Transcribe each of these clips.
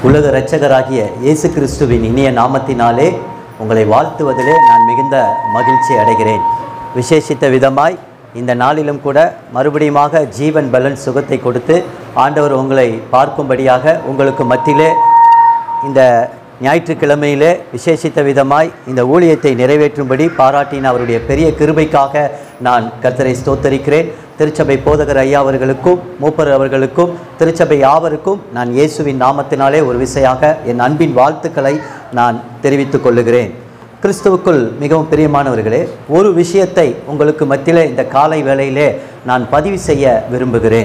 உலக இரட்சகராகிய இயேசு கிறிஸ்துவின் இனிய நாமத்தினாலே உங்களை வாழ்த்துவதிலே நான் மிகுந்த மகிழ்ச்சி அடைகிறேன் விசேஷித்த விதமாய் இந்த நாளிலும் கூட மறுபடியுமாக ஜீவன் பலன் சுகத்தை கொடுத்து ஆண்டவர் உங்களை பார்க்கும்படியாக உங்களுக்கு மத்தியிலே இந்த ஞாயிற்றுக்கிழமையிலே விசேஷித்த விதமாய் இந்த ஊழியத்தை நிறைவேற்றும்படி பாராட்டின அவருடைய பெரிய கிருபைக்காக நான் கர்த்தரை ஸ்தோத்தரிக்கிறேன் திருச்சபை போதகர் ஐயா அவர்களுக்கும் மூப்பர் அவர்களுக்கும் திருச்சபை யாவருக்கும் நான் இயேசுவின் நாமத்தினாலே ஒரு விசையாக என் அன்பின் வாழ்த்துக்களை நான் தெரிவித்துக் கொள்ளுகிறேன் கிறிஸ்துவுக்குள் மிகவும் பிரியமானவர்களே ஒரு விஷயத்தை உங்களுக்கு மத்தியிலே இந்த காலை வேளையிலே நான் பதிவு செய்ய விரும்புகிறேன்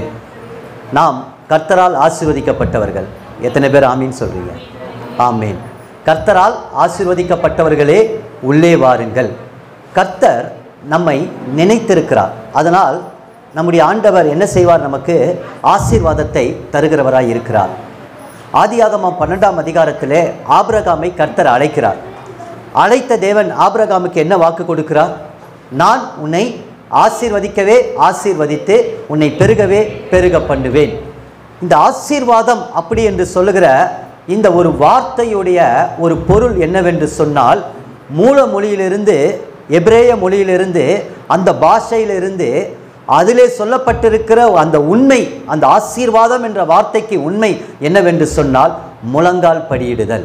நாம் கர்த்தரால் ஆசீர்வதிக்கப்பட்டவர்கள் எத்தனை பேர் ஆமீன் சொல்றீங்க ஆமீன் கர்த்தரால் ஆசீர்வதிக்கப்பட்டவர்களே உள்ளே வாருங்கள் கர்த்தர் நம்மை நினைத்திருக்கிறார் அதனால் நம்முடைய ஆண்டவர் என்ன செய்வார் நமக்கு ஆசீர்வாதத்தை தருகிறவராய் இருக்கிறார் ஆதியாகமம் பன்னெண்டாம் அதிகாரத்திலே ஆபிரகாமை கர்த்தர் அழைக்கிறார் அழைத்த தேவன் ஆபிரகாமுக்கு என்ன வாக்கு கொடுக்கிறார் நான் உன்னை ஆசீர்வதிக்கவே ஆசீர்வதித்து உன்னை பெருகவே பெருக பண்ணுவேன் இந்த ஆசீர்வாதம் அப்படி என்று சொல்லுகிற இந்த ஒரு வார்த்தையுடைய ஒரு பொருள் என்னவென்று சொன்னால் மூல மொழியிலிருந்து எபிரேய மொழியிலிருந்து அந்த பாஷையிலிருந்து அதிலே சொல்லப்பட்டிருக்கிற அந்த உண்மை அந்த ஆசீர்வாதம் என்ற வார்த்தைக்கு உண்மை என்னவென்று சொன்னால் முழங்கால் படியிடுதல்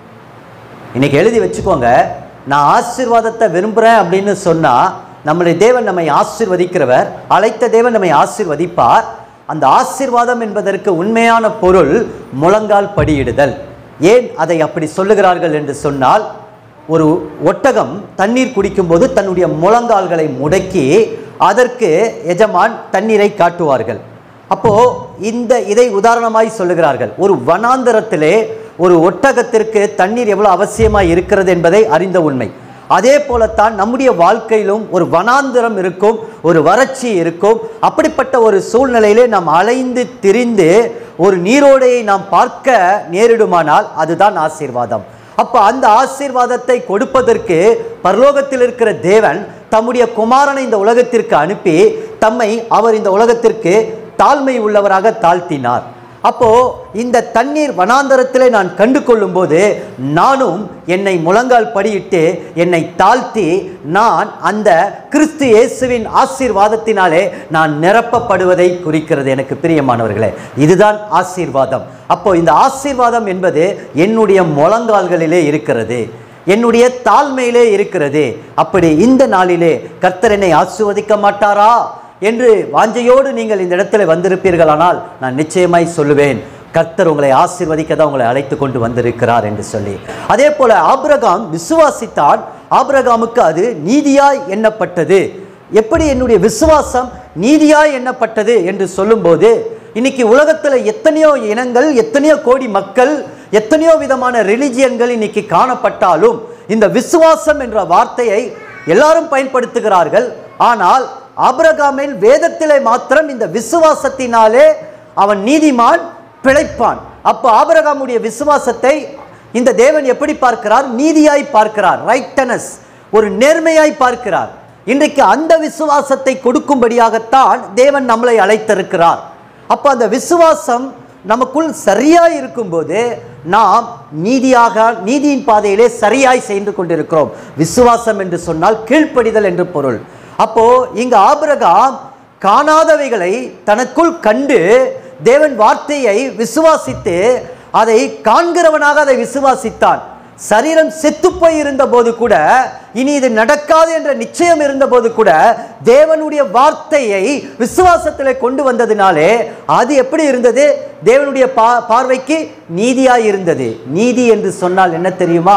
இன்னைக்கு எழுதி வச்சுக்கோங்க நான் ஆசீர்வாதத்தை விரும்புகிறேன் அப்படின்னு சொன்னால் நம்முடைய தேவன் நம்மை ஆசீர்வதிக்கிறவர் அழைத்த தேவன் நம்மை ஆசீர்வதிப்பார் அந்த ஆசீர்வாதம் என்பதற்கு உண்மையான பொருள் முழங்கால் படியிடுதல் ஏன் அதை அப்படி சொல்லுகிறார்கள் என்று சொன்னால் ஒரு ஒட்டகம் தண்ணீர் குடிக்கும்போது தன்னுடைய முழங்கால்களை முடக்கி அதற்கு எஜமான் தண்ணீரை காட்டுவார்கள் அப்போ இந்த இதை உதாரணமாய் சொல்லுகிறார்கள் ஒரு வனாந்தரத்திலே ஒரு ஒட்டகத்திற்கு தண்ணீர் எவ்வளவு அவசியமாய் இருக்கிறது என்பதை அறிந்த உண்மை அதே போலத்தான் நம்முடைய வாழ்க்கையிலும் ஒரு வனாந்திரம் இருக்கும் ஒரு வறட்சி இருக்கும் அப்படிப்பட்ட ஒரு சூழ்நிலையிலே நாம் அலைந்து திரிந்து ஒரு நீரோடையை நாம் பார்க்க நேரிடுமானால் அதுதான் ஆசீர்வாதம் அப்ப அந்த ஆசீர்வாதத்தை கொடுப்பதற்கு பரலோகத்தில் இருக்கிற தேவன் தம்முடைய குமாரனை இந்த உலகத்திற்கு அனுப்பி தம்மை அவர் இந்த உலகத்திற்கு தாழ்மை உள்ளவராக தாழ்த்தினார் அப்போ இந்த தண்ணீர் வனாந்தரத்திலே நான் கண்டு கொள்ளும்போது நானும் என்னை முழங்கால் படியிட்டு என்னை தாழ்த்தி நான் அந்த கிறிஸ்து இயேசுவின் ஆசீர்வாதத்தினாலே நான் நிரப்பப்படுவதை குறிக்கிறது எனக்கு பிரியமானவர்களே இதுதான் ஆசீர்வாதம் அப்போ இந்த ஆசீர்வாதம் என்பது என்னுடைய முழங்கால்களிலே இருக்கிறது என்னுடைய தாழ்மையிலே இருக்கிறது அப்படி இந்த நாளிலே கர்த்தர் என்னை ஆசிர்வதிக்க மாட்டாரா என்று வாஞ்சையோடு நீங்கள் இந்த இடத்துல வந்திருப்பீர்களானால் நான் நிச்சயமாய் சொல்லுவேன் கர்த்தர் உங்களை ஆசீர்வதிக்க தான் உங்களை அழைத்து கொண்டு வந்திருக்கிறார் என்று சொல்லி அதே போல ஆபிரகாம் விசுவாசித்தான் ஆபிரகாமுக்கு அது நீதியாய் எண்ணப்பட்டது எப்படி என்னுடைய விசுவாசம் நீதியாய் எண்ணப்பட்டது என்று சொல்லும்போது இன்னைக்கு உலகத்தில் எத்தனையோ இனங்கள் எத்தனையோ கோடி மக்கள் எத்தனையோ விதமான ரிலிஜியன்கள் இன்னைக்கு காணப்பட்டாலும் இந்த விசுவாசம் என்ற வார்த்தையை எல்லாரும் பயன்படுத்துகிறார்கள் ஆனால் ஆபிரகாமில் வேதத்திலே மாத்திரம் இந்த விசுவாசத்தினாலே அவன் நீதிமான் பிழைப்பான் அப்போ ஆபிரகாமுடைய விசுவாசத்தை இந்த தேவன் எப்படி பார்க்கிறார் நீதியாய் பார்க்கிறார் ரைட்டனஸ் ஒரு நேர்மையாய் பார்க்கிறார் இன்றைக்கு அந்த விசுவாசத்தை கொடுக்கும்படியாகத்தான் தேவன் நம்மளை அழைத்திருக்கிறார் அப்போ அந்த விசுவாசம் நமக்குள் சரியாய் இருக்கும்போது நாம் நீதியாக நீதியின் பாதையிலே சரியாய் செய்து கொண்டிருக்கிறோம் விசுவாசம் என்று சொன்னால் கீழ்ப்படிதல் என்று பொருள் அப்போ இங்க ஆபிரகாம் காணாதவைகளை தனக்குள் கண்டு தேவன் வார்த்தையை விசுவாசித்து அதை காண்கிறவனாக அதை விசுவாசித்தான் சரீரம் செத்துப்போய் இருந்த போது கூட இனி இது நடக்காது என்ற நிச்சயம் இருந்த போது கூட தேவனுடைய வார்த்தையை விசுவாசத்தில் கொண்டு வந்ததினாலே அது எப்படி இருந்தது தேவனுடைய பா பார்வைக்கு நீதியாய் இருந்தது நீதி என்று சொன்னால் என்ன தெரியுமா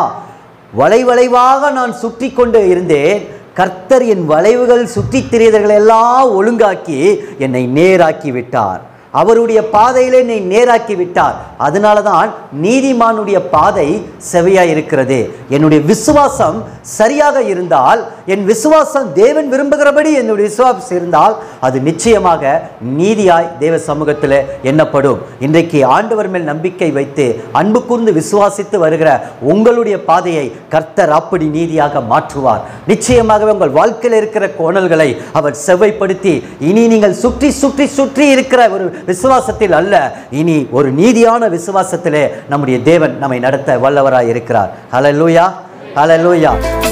வளைவளைவாக நான் சுற்றி கொண்டு இருந்தேன் கர்த்தர் என் வளைவுகள் சுற்றித் திரியதர்களை எல்லாம் ஒழுங்காக்கி என்னை நேராக்கி விட்டார் அவருடைய பாதையிலே என்னை நேராக்கி விட்டார் அதனால தான் நீதிமானுடைய பாதை செவையாய் இருக்கிறது என்னுடைய விசுவாசம் சரியாக இருந்தால் என் விசுவாசம் தேவன் விரும்புகிறபடி என்னுடைய விசுவாசம் இருந்தால் அது நிச்சயமாக நீதியாய் தேவ சமூகத்தில் எண்ணப்படும் இன்றைக்கு ஆண்டவர் மேல் நம்பிக்கை வைத்து அன்பு கூர்ந்து விசுவாசித்து வருகிற உங்களுடைய பாதையை கர்த்தர் அப்படி நீதியாக மாற்றுவார் நிச்சயமாகவே உங்கள் வாழ்க்கையில் இருக்கிற கோணல்களை அவர் செவ்வைப்படுத்தி இனி நீங்கள் சுற்றி சுற்றி சுற்றி இருக்கிற ஒரு விசுவாசத்தில் அல்ல இனி ஒரு நீதியான விசுவாசத்திலே நம்முடைய தேவன் நம்மை நடத்த வல்லவராய் இருக்கிறார் ஹalleluya ஹalleluya